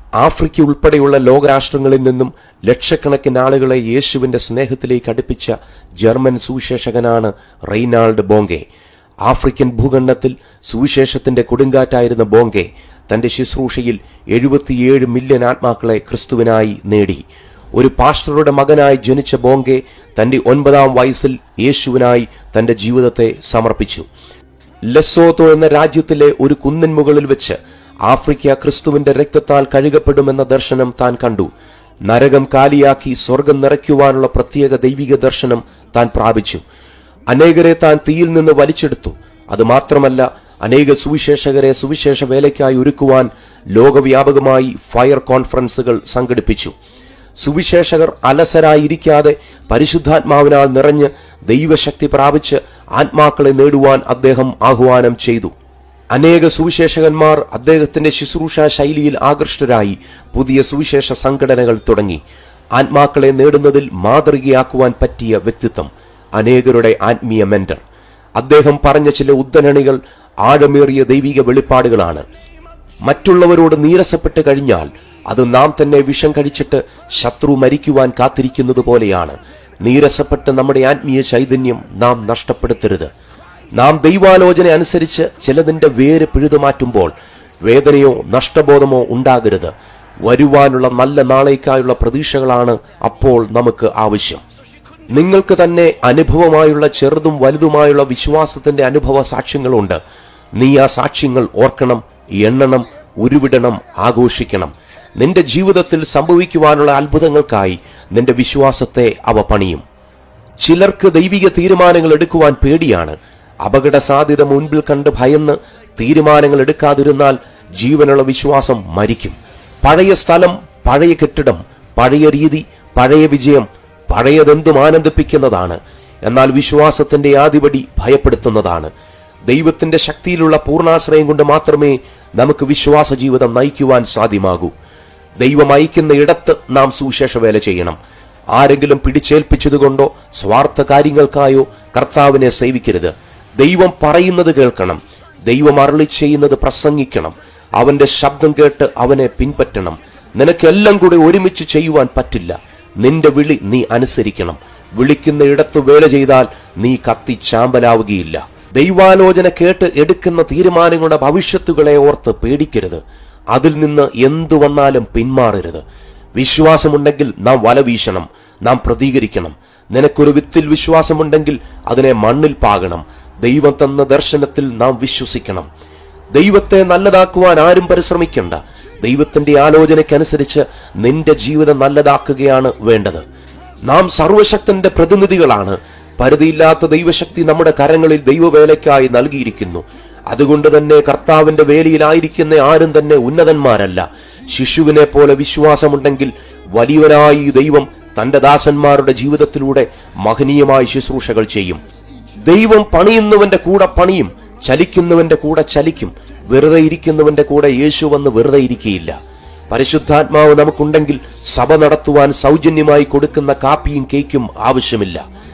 Africa ഉൾപ്പെടെയുള്ള ലോകരാഷ്ട്രങ്ങളിൽ നിന്നും ലക്ഷക്കണക്കിന് ആളുകളെ യേശുവിന്റെ സ്നേഹത്തിലേക്ക് അടുപ്പിച്ച ജർമ്മൻ സുവിശേഷകനാണ് റെയ്നാൾഡ് ബോങ്കെ ആഫ്രിക്കൻ ഭൂഖണ്ഡത്തിൽ സുവിശേഷത്തിന്റെ കൊടുങ്കാറ്റായിരുന്ന ബോങ്കെ തന്റെ ശുശ്രൂഷയിൽ എഴുപത്തിയേഴ് മില്യൺ ആത്മാക്കളെ ക്രിസ്തുവിനായി നേടി ഒരു പാസ്റ്ററുടെ മകനായി ജനിച്ച ബോങ്കെ തന്റെ ഒൻപതാം വയസ്സിൽ യേശുവിനായി തന്റെ ജീവിതത്തെ സമർപ്പിച്ചു ലെസോത്തോ എന്ന രാജ്യത്തിലെ ഒരു കുന്നിൻ മുകളിൽ വെച്ച് ആഫ്രിക്ക ക്രിസ്തുവിന്റെ രക്തത്താൽ കഴുകപ്പെടുമെന്ന ദർശനം താൻ കണ്ടു നരകം കാലിയാക്കി സ്വർഗം നിറയ്ക്കുവാനുള്ള പ്രത്യേക ദൈവിക ദർശനം താൻ പ്രാപിച്ചു അനേകരെ താൻ തീയിൽ നിന്ന് വലിച്ചെടുത്തു അത് മാത്രമല്ല അനേക സുവിശേഷകരെ സുവിശേഷ വേലയ്ക്കായി ഒരുക്കുവാൻ ലോകവ്യാപകമായി ഫയർ കോൺഫറൻസുകൾ സംഘടിപ്പിച്ചു സുവിശേഷകർ അലസരായിരിക്കാതെ പരിശുദ്ധാത്മാവിനാൽ നിറഞ്ഞ് ദൈവശക്തി പ്രാപിച്ച് ആത്മാക്കളെ നേടുവാൻ അദ്ദേഹം ആഹ്വാനം ചെയ്തു അനേക സുവിശേഷകന്മാർ അദ്ദേഹത്തിന്റെ ശുശ്രൂഷ ശൈലിയിൽ ആകൃഷ്ടരായി പുതിയ സുവിശേഷ സംഘടനകൾ തുടങ്ങി ആത്മാക്കളെ നേടുന്നതിൽ മാതൃകയാക്കുവാൻ പറ്റിയ വ്യക്തിത്വം അനേകരുടെ ആത്മീയ മെന്റർ അദ്ദേഹം പറഞ്ഞ ചില ഉദ്ധരണികൾ ആഴമേറിയ ദൈവിക വെളിപ്പാടുകളാണ് മറ്റുള്ളവരോട് നീരസപ്പെട്ട് കഴിഞ്ഞാൽ അത് നാം തന്നെ വിഷം കഴിച്ചിട്ട് ശത്രു മരിക്കുവാൻ കാത്തിരിക്കുന്നത് പോലെയാണ് നീരസപ്പെട്ട് നമ്മുടെ ആത്മീയ ചൈതന്യം നാം നഷ്ടപ്പെടുത്തരുത് നാം ദൈവാലോചന അനുസരിച്ച് ചിലതിന്റെ വേര് പിഴുതുമാറ്റുമ്പോൾ വേദനയോ നഷ്ടബോധമോ ഉണ്ടാകരുത് വരുവാനുള്ള നല്ല നാളേക്കായുള്ള പ്രതീക്ഷകളാണ് അപ്പോൾ നമുക്ക് ആവശ്യം നിങ്ങൾക്ക് തന്നെ അനുഭവമായുള്ള ചെറുതും വലുതുമായുള്ള വിശ്വാസത്തിന്റെ അനുഭവ സാക്ഷ്യങ്ങളുണ്ട് നീ ആ സാക്ഷ്യങ്ങൾ ഓർക്കണം എണ്ണണം ഉരുവിടണം ആഘോഷിക്കണം നിന്റെ ജീവിതത്തിൽ സംഭവിക്കുവാനുള്ള അത്ഭുതങ്ങൾക്കായി നിന്റെ വിശ്വാസത്തെ അവ പണിയും ചിലർക്ക് ദൈവിക തീരുമാനങ്ങൾ എടുക്കുവാൻ പേടിയാണ് അപകട സാധ്യത മുൻപിൽ കണ്ട് ഭയന്ന് തീരുമാനങ്ങൾ എടുക്കാതിരുന്നാൽ ജീവനുള്ള വിശ്വാസം മരിക്കും പഴയ സ്ഥലം പഴയ കെട്ടിടം പഴയ രീതി പഴയ വിജയം പഴയതെന്തും ആനന്ദിപ്പിക്കുന്നതാണ് എന്നാൽ വിശ്വാസത്തിന്റെ ആദിപടി ഭയപ്പെടുത്തുന്നതാണ് ദൈവത്തിന്റെ ശക്തിയിലുള്ള പൂർണ്ണാശ്രയം കൊണ്ട് മാത്രമേ നമുക്ക് വിശ്വാസ ജീവിതം നയിക്കുവാൻ സാധ്യമാകൂ ദൈവം അയക്കുന്ന ഇടത്ത് നാം സുവിശേഷ വേല ചെയ്യണം ആരെങ്കിലും പിടിച്ചേൽപ്പിച്ചതുകൊണ്ടോ സ്വാർത്ഥ കാര്യങ്ങൾക്കായോ കർത്താവിനെ സേവിക്കരുത് ദൈവം പറയുന്നത് കേൾക്കണം ദൈവം അരളി ചെയ്യുന്നത് പ്രസംഗിക്കണം അവന്റെ ശബ്ദം കേട്ട് അവനെ പിൻപറ്റണം നിനക്കെല്ലാം കൂടെ ഒരുമിച്ച് ചെയ്യുവാൻ പറ്റില്ല നിന്റെ വിളി നീ അനുസരിക്കണം വിളിക്കുന്ന ഇടത്ത് വേല ചെയ്താൽ നീ കത്തി ചാമ്പലാവുകയില്ല ദൈവാലോചന കേട്ട് എടുക്കുന്ന തീരുമാനങ്ങളുടെ ഭവിഷ്യത്തുകളെ ഓർത്ത് പേടിക്കരുത് അതിൽ നിന്ന് എന്തു വന്നാലും പിന്മാറരുത് വിശ്വാസമുണ്ടെങ്കിൽ നാം വല വീശണം നാം പ്രതികരിക്കണം നിനക്കൊരു വിത്തിൽ വിശ്വാസമുണ്ടെങ്കിൽ അതിനെ മണ്ണിൽ പാകണം ദൈവം തന്ന ദർശനത്തിൽ നാം വിശ്വസിക്കണം ദൈവത്തെ നല്ലതാക്കുവാൻ ആരും പരിശ്രമിക്കണ്ട ദൈവത്തിന്റെ ആലോചനയ്ക്കനുസരിച്ച് നിന്റെ ജീവിതം നല്ലതാക്കുകയാണ് വേണ്ടത് നാം സർവശക്തന്റെ പ്രതിനിധികളാണ് പരിധിയില്ലാത്ത ദൈവശക്തി നമ്മുടെ കരങ്ങളിൽ ദൈവവേലയ്ക്കായി നൽകിയിരിക്കുന്നു അതുകൊണ്ട് തന്നെ കർത്താവിന്റെ വേലയിലായിരിക്കുന്ന ആരും തന്നെ ഉന്നതന്മാരല്ല ശിശുവിനെ പോലെ വിശ്വാസമുണ്ടെങ്കിൽ വലിയവനായി ഈ ദൈവം തന്റെ ദാസന്മാരുടെ ജീവിതത്തിലൂടെ മഹനീയമായ ശുശ്രൂഷകൾ ചെയ്യും ദൈവം പണിയുന്നവന്റെ കൂടെ പണിയും ചലിക്കുന്നവന്റെ കൂടെ ചലിക്കും വെറുതെ ഇരിക്കുന്നവന്റെ കൂടെ യേശു വന്ന് വെറുതെ ഇരിക്കുകയില്ല പരിശുദ്ധാത്മാവ് നമുക്കുണ്ടെങ്കിൽ സഭ നടത്തുവാൻ സൗജന്യമായി കൊടുക്കുന്ന കാപ്പിയും കേക്കും ആവശ്യമില്ല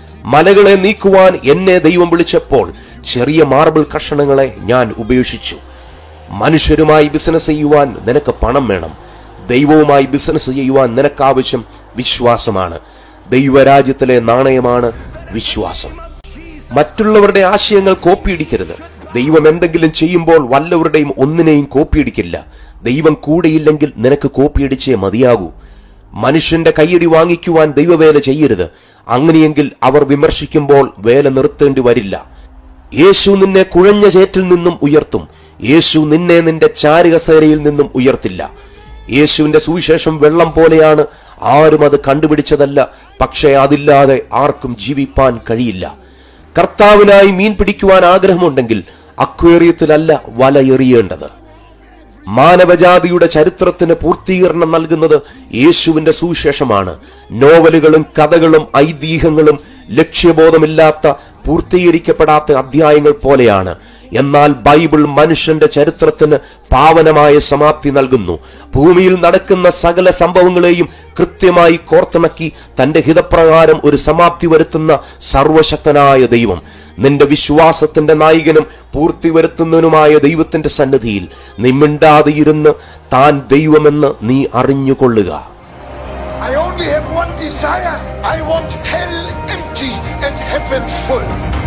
മലകളെ നീക്കുവാൻ എന്നെ ദൈവം വിളിച്ചപ്പോൾ ചെറിയ മാർബിൾ കഷണങ്ങളെ ഞാൻ ഉപേക്ഷിച്ചു മനുഷ്യരുമായി ബിസിനസ് ചെയ്യുവാൻ നിനക്ക് പണം വേണം ദൈവവുമായി ബിസിനസ് ചെയ്യുവാൻ നിനക്കാവശ്യം വിശ്വാസമാണ് ദൈവരാജ്യത്തിലെ നാണയമാണ് വിശ്വാസം മറ്റുള്ളവരുടെ ആശയങ്ങൾ കോപ്പിയടിക്കരുത് ദൈവം എന്തെങ്കിലും ചെയ്യുമ്പോൾ വല്ലവരുടെയും ഒന്നിനെയും കോപ്പിയടിക്കില്ല ദൈവം കൂടെയില്ലെങ്കിൽ നിനക്ക് കോപ്പിയടിച്ചേ മതിയാകൂ മനുഷ്യന്റെ കയ്യടി വാങ്ങിക്കുവാൻ ദൈവവേല ചെയ്യരുത് അങ്ങനെയെങ്കിൽ അവർ വിമർശിക്കുമ്പോൾ വേല നിർത്തേണ്ടി വരില്ല യേശു നിന്നെ കുഴഞ്ഞ ചേറ്റിൽ നിന്നും ഉയർത്തും യേശു നിന്നെ നിന്റെ ചാരുകസേരയിൽ നിന്നും ഉയർത്തില്ല യേശുവിന്റെ സുവിശേഷം വെള്ളം പോലെയാണ് ആരും അത് കണ്ടുപിടിച്ചതല്ല പക്ഷേ അതില്ലാതെ ആർക്കും ജീവിപ്പാൻ കഴിയില്ല കർത്താവിനായി മീൻ പിടിക്കുവാൻ ആഗ്രഹമുണ്ടെങ്കിൽ അക്വേറിയത്തിലല്ല വല എറിയേണ്ടത് മാനവജാതിയുടെ ചരിത്രത്തിന് പൂർത്തീകരണം നൽകുന്നത് യേശുവിന്റെ സുവിശേഷമാണ് നോവലുകളും കഥകളും ഐതിഹ്യങ്ങളും ലക്ഷ്യബോധമില്ലാത്ത പൂർത്തീകരിക്കപ്പെടാത്ത അധ്യായങ്ങൾ പോലെയാണ് എന്നാൽ ബൈബിൾ മനുഷ്യന്റെ ചരിത്രത്തിന് പാവനമായ സമാപ്തി നൽകുന്നു ഭൂമിയിൽ നടക്കുന്ന സകല സംഭവങ്ങളെയും കൃത്യമായി കോർത്തിണക്കി തന്റെ ഹിതപ്രകാരം ഒരു സമാപ്തി വരുത്തുന്ന സർവശക്തനായ ദൈവം നിന്റെ വിശ്വാസത്തിന്റെ നായകനും പൂർത്തി വരുത്തുന്നതിനുമായ ദൈവത്തിന്റെ സന്നിധിയിൽ നീ മിണ്ടാതെ ഇരുന്ന് താൻ ദൈവമെന്ന് നീ അറിഞ്ഞുകൊള്ളുക I only have one desire. I want hell empty and heaven full.